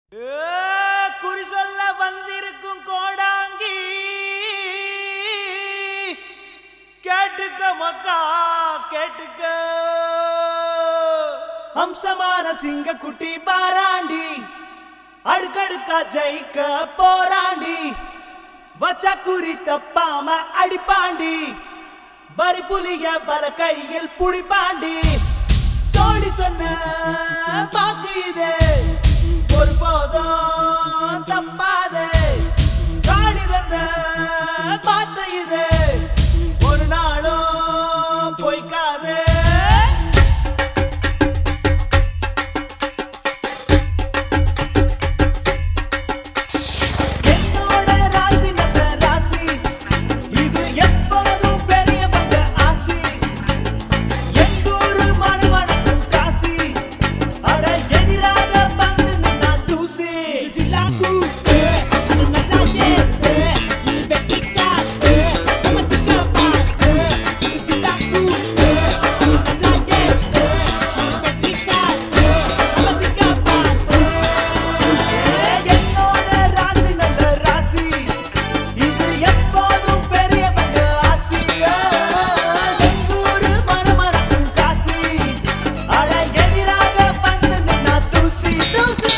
குறி சொல்ல வந்திருக்கும் கோடாங்கி கேட்டுக்க மக்கா கேட்டுக்க அம்சமான சிங்க குட்டி பாராண்டி அடுக்கடுக்கா ஜெயிக்க போராண்டி வச்சா குறி தப்பாம அடிப்பாண்டி வரி புலிய பல கையில் புடிப்பாண்டி சோடி சொன்ன பாக்கு இது ஒரு போதும் தப்பாதே காடி தந்த பார்த்த இது ஒரு நாளும் பொய்க்காதே என்னோட ராசி நல்ல ராசி இது எப்போதும் பெரியவங்க ஆசி எங்கூரு மணமணக்கும் காசி அட எதிராக வந்து நின்னா தூசி இது ஜில்லா கூத்து அது நல்லா ஏத்து இது வெட்டி காத்து நம்ம திக்க பார்த்து இது ஜில்லா கூத்து அது நல்லா ஏத்து இது வெட்டி காத்து நம்ம திக்க பார்த்து என்னோட ராசி நல்ல ராசி இது எப்போதும் பெரியவங்க ஆசி எங்கூரு மணமணக்கும் காசி அட எதிராக வந்து நின்னா தூசி தூசி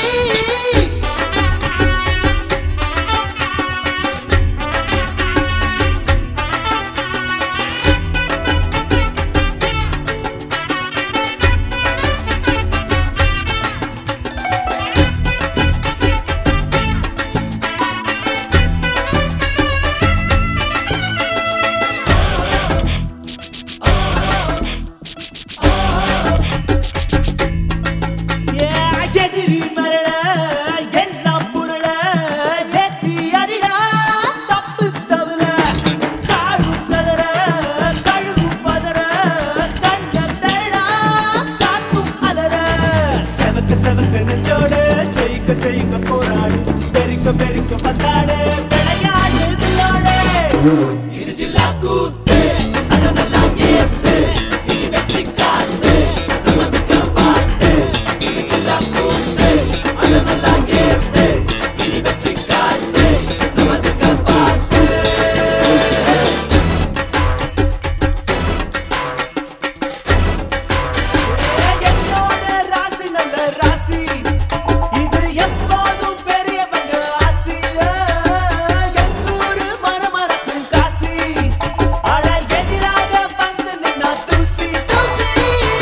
எதிரி மரட எல்லாம் புரள ஏத்தி அடிடா தப்பு தவிர காடும் கதற கழுவும் பதற கண்ட தழா காத்தும் அலற செவக்க செவக்க நெஞ்சோடு ஜெயிக்க ஜெயிக்க போராடு பெருக்க பெருக்க பத்தாடு விளையாடு தில்லோடு இது ஜில்லா கூத்து அட நல்லா ஏத்து இது வெற்றி காத்து நம்ம திக்க பார்த்து இது ஜில்லா கூத்து அட நல்லா ஏத்து இது வெற்றி காத்து நம்ம திக்க பார்த்து என்னோட ராசி நல்ல ராசி இது எப்போதும் பெரியவங்க ஆசி எங்கூரு மனமறக்கும் காசி அட எதிராக வந்து நின்னா தூசி தூசி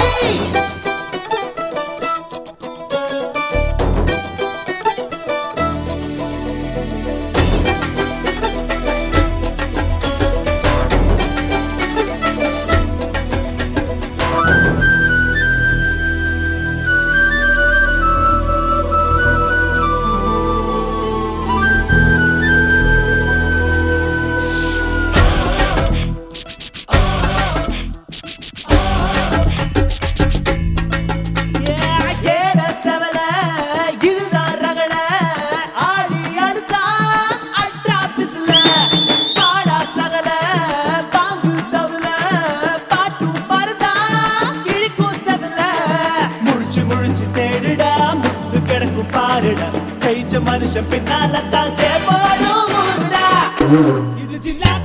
ஏல செவல இதுதான் ரகள ஆடி அடுத்தா அட்ரா பிஸ்ல பாடா சகல பாம்பு தவுல பாட்டும் பரதா கிழிக்கும் செவல முழிச்சு முழிச்சு தேடுடா முத்து கிடக்கும் பாருடா ஜெயிச்ச மனுஷன் பின்னால தான் ஜெயப்படும் ஊருடா இது ஜில்லா